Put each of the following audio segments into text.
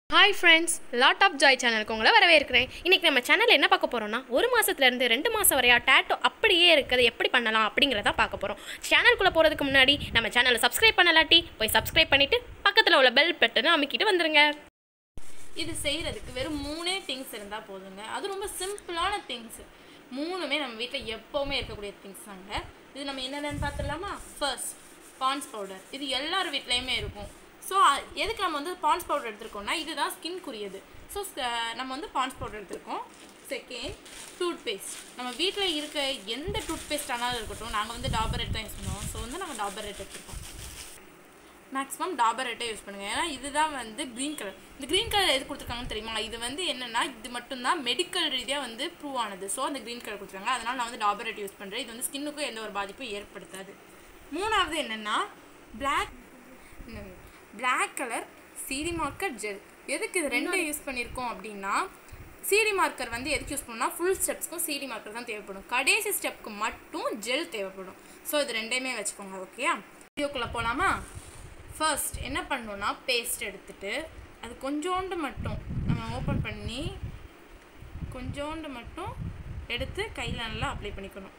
hi friends lot of joy சேனலுக்கு உங்களை வரவேற்கிறேன் இன்றைக்கி நம்ம சேனலில் என்ன பார்க்க போகிறோம்னா ஒரு மாதத்துலேருந்து ரெண்டு மாதம் வரையா டேட்டோ அப்படியே இருக்கிறது எப்படி பண்ணலாம் அப்படிங்கிறத பார்க்க போகிறோம் சேனலுக்குள்ளே போகிறதுக்கு முன்னாடி நம்ம சேனலை சப்ஸ்கிரைப் பண்ணலாட்டி போய் சப்ஸ்கிரைப் பண்ணிவிட்டு பக்கத்தில் உள்ள பெல் பட்டனை அமைக்கிட்டு வந்துருங்க இது செய்கிறதுக்கு வெறும் மூணே திங்ஸ் இருந்தால் போதுங்க அது ரொம்ப சிம்பிளான திங்ஸ் மூணுமே நம்ம வீட்டில் எப்போவுமே இருக்கக்கூடிய திங்ஸ் தாங்க இது நம்ம என்னென்னு பார்த்துடலாமா ஃபர்ஸ்ட் பான்ஸ் பவுடர் இது எல்லார் வீட்லேயுமே இருக்கும் ஸோ எதுக்கு நம்ம வந்து பான்ஸ் பவுடர் எடுத்திருக்கோம்னா இதுதான் ஸ்கின்க்குரியது ஸோ நம்ம வந்து பான்ஸ் பவுடர் எடுத்திருக்கோம் செகண்ட் டூத் பேஸ்ட் நம்ம வீட்டில் இருக்க எந்த டூத் பேஸ்ட் ஆனாலும் இருக்கட்டும் நாங்கள் வந்து டாபர் ரெட் தான் யூஸ் பண்ணுவோம் ஸோ வந்து நம்ம டாபர் ரெட் எடுத்திருக்கோம் மேக்ஸிமம் டாபர் ரெட்டே யூஸ் பண்ணுங்கள் ஏன்னா இதுதான் வந்து க்ரீன் கலர் இந்த க்ரீன் கலர் எது கொடுத்துருக்காங்கன்னு தெரியுமா இது வந்து என்னென்னா இது மட்டும்தான் மெடிக்கல் ரீதியாக வந்து ப்ரூவ் ஆனது ஸோ அந்த க்ரீன் கலர் கொடுத்துருக்காங்க அதனால் நான் வந்து டாபர் ரெட் யூஸ் பண்ணுறேன் இது வந்து ஸ்கின்னுக்கும் எந்த ஒரு பாதிப்பும் ஏற்படுத்தாது மூணாவது என்னென்னா black black colour CD marker gel எதுக்கு இது ரெண்டும் யூஸ் பண்ணியிருக்கோம் அப்படின்னா சிடி மார்க்கர் வந்து எதுக்கு யூஸ் பண்ணணும்னா ஃபுல் ஸ்டெப்ஸ்க்கும் சிடி மார்க்கர் தான் தேவைப்படும் கடைசி ஸ்டெப்க்கு மட்டும் ஜெல் தேவைப்படும் ஸோ இது ரெண்டையுமே வச்சுக்கோங்க ஓகேயா வீடியோக்குள்ளே போகலாமா ஃபர்ஸ்ட் என்ன பண்ணணும்னா பேஸ்ட் எடுத்துட்டு அது கொஞ்சோண்டு மட்டும் நம்ம ஓப்பன் பண்ணி கொஞ்சோண்டு மட்டும் எடுத்து கையில் நல்லா அப்ளை பண்ணிக்கணும்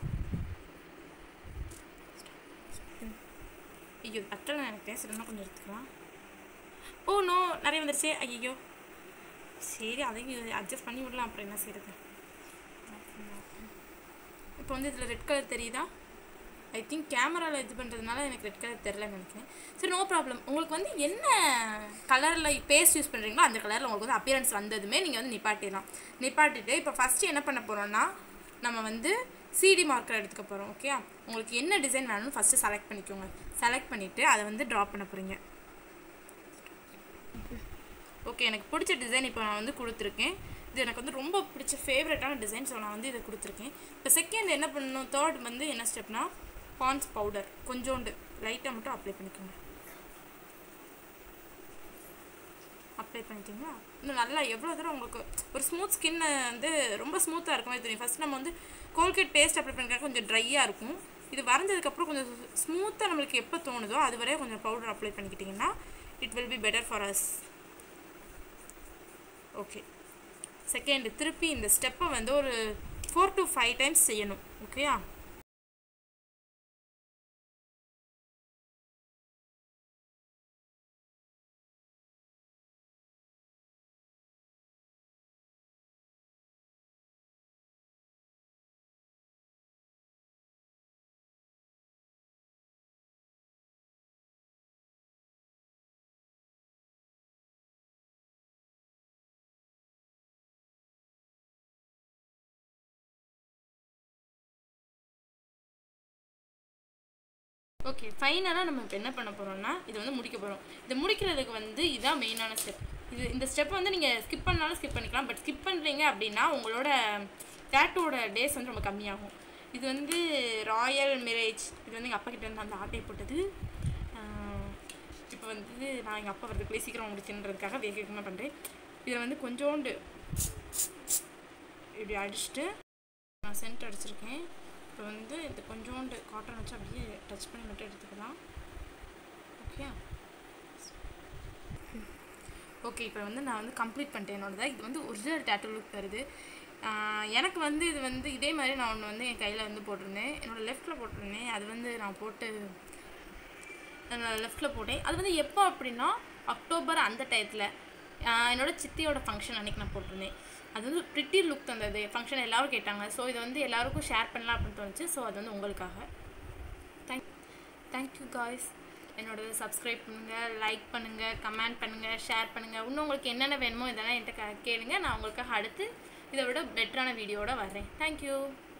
ஐயோ அத்தனை எனக்கு பேசுகிறேன்னா கொஞ்சம் எடுத்துக்கலாம் ஓ நோ நிறைய வந்துருச்சு ஐயோ சரி அதையும் அட்ஜஸ்ட் பண்ணி விடலாம் அப்புறம் என்ன செய்கிறது இப்போ வந்து இதில் ரெட் கலர் தெரியுதா ஐ திங்க் கேமராவில் இது பண்ணுறதுனால எனக்கு ரெட் கலர் தெரிலன்னு நினைக்கிறேன் சரி நோ ப்ராப்ளம் உங்களுக்கு வந்து என்ன கலரில் பேஸ்ட் யூஸ் பண்ணுறீங்களோ அந்த கலரில் உங்களுக்கு வந்து அப்பியரன்ஸ் வந்ததுமே நீங்கள் வந்து நிப்பாட்டிடலாம் நிப்பாட்டிட்டு இப்போ ஃபஸ்ட்டு என்ன பண்ண போகிறோம்னா நம்ம வந்து சிடி மார்க்கர் எடுத்துக்க போகிறோம் ஓகே உங்களுக்கு என்ன டிசைன் வேணும்னு ஃபஸ்ட்டு செலக்ட் பண்ணிக்கோங்க செலக்ட் பண்ணிவிட்டு அதை வந்து ட்ரா பண்ண போகிறீங்க ஓகே எனக்கு பிடிச்ச டிசைன் இப்போ நான் வந்து கொடுத்துருக்கேன் இது எனக்கு வந்து ரொம்ப பிடிச்ச ஃபேவரட்டான டிசைன் ஸோ நான் வந்து இதை கொடுத்துருக்கேன் இப்போ செகண்ட் என்ன பண்ணணும் தேர்ட் வந்து என்ன ஸ்டெப்னா பான்ஸ் பவுடர் கொஞ்சோண்டு லைட்டாக மட்டும் அப்ளை பண்ணிக்கோங்க அப்ளை பண்ணிட்டீங்களா இன்னும் நல்லா எவ்வளோ தூரம் உங்களுக்கு ஒரு ஸ்மூத் ஸ்கின்னை வந்து ரொம்ப ஸ்மூத்தாக இருக்கும் தெரியும் ஃபஸ்ட் நம்ம வந்து கோல்கேட் பேஸ்ட் அப்ளை பண்ணிக்கிறப்ப கொஞ்சம் ட்ரையாக இருக்கும் இது வரைஞ்சதுக்கப்புறம் கொஞ்சம் ஸ்மூத்தாக நம்மளுக்கு எப்போ தோணுதோ அது வரையும் கொஞ்சம் பவுடர் அப்ளை பண்ணிக்கிட்டிங்கன்னா it will be better for us okay second திருப்பி இந்த ஸ்டெப்பை வந்து ஒரு ஃபோர் டு ஃபைவ் டைம்ஸ் செய்யணும் ஓகேயா ஓகே ஃபைனலாக நம்ம இப்போ என்ன பண்ண போகிறோம்னா இது வந்து முடிக்க போகிறோம் இதை முடிக்கிறதுக்கு வந்து இதுதான் மெயினான ஸ்டெப் இது இந்த ஸ்டெப் வந்து நீங்கள் ஸ்கிப் பண்ணாலும் ஸ்கிப் பண்ணிக்கலாம் பட் ஸ்கிப் பண்ணுறீங்க அப்படின்னா உங்களோட டேட்டோட டேஸ் வந்து ரொம்ப கம்மியாகும் இது வந்து ராயல் மேரேஜ் இது வந்து எங்கள் அப்பா கிட்ட இருந்து அந்த ஆட்டையை போட்டது இப்போ வந்து நான் எங்கள் அப்பா வரதுக்குள்ளே சீக்கிரம் முடிச்சுன்றதுக்காக வேக வேகமாக பண்ணுறேன் இதில் வந்து கொஞ்சோண்டு இப்படி அடிச்சுட்டு நான் சென்ட் அடிச்சிருக்கேன் இப்போ வந்து இது கொஞ்சோண்டு காட்டன் வச்சு அப்படியே டச் பண்ணி மட்டும் எடுத்துக்கலாம் ஓகே ஓகே இப்போ வந்து நான் வந்து கம்ப்ளீட் பண்ணிட்டேன் என்னோடதை இது வந்து ஒரிஜினல் டேட்டூ லுக் வருது எனக்கு வந்து இது வந்து இதே மாதிரி நான் ஒன்று வந்து என் கையில் வந்து போட்டிருந்தேன் என்னோடய லெஃப்ட்டில் போட்டிருந்தேன் அது வந்து நான் போட்டு லெஃப்ட்டில் போட்டேன் அது வந்து எப்போ அப்படின்னா அக்டோபர் அந்த டயத்தில் என்னோடய சித்தியோட ஃபங்க்ஷன் அன்றைக்கி நான் போட்டிருந்தேன் அது வந்து ப்ரிட்டி லுக் தந்தது ஃபங்க்ஷன் எல்லோரும் கேட்டாங்க ஸோ இதை வந்து எல்லாருக்கும் ஷேர் பண்ணலாம் அப்படின்னு தோணுச்சு ஸோ அது வந்து உங்களுக்காக தேங்க் தேங்க்யூ காய்ஸ் என்னோட சப்ஸ்கிரைப் பண்ணுங்கள் லைக் பண்ணுங்கள் கமெண்ட் பண்ணுங்கள் ஷேர் பண்ணுங்கள் இன்னும் உங்களுக்கு என்னென்ன வேணுமோ இதெல்லாம் என்கிட்ட கேளுங்க நான் உங்களுக்காக அடுத்து இதை விட பெட்டரான வீடியோட வர்றேன் தேங்க்யூ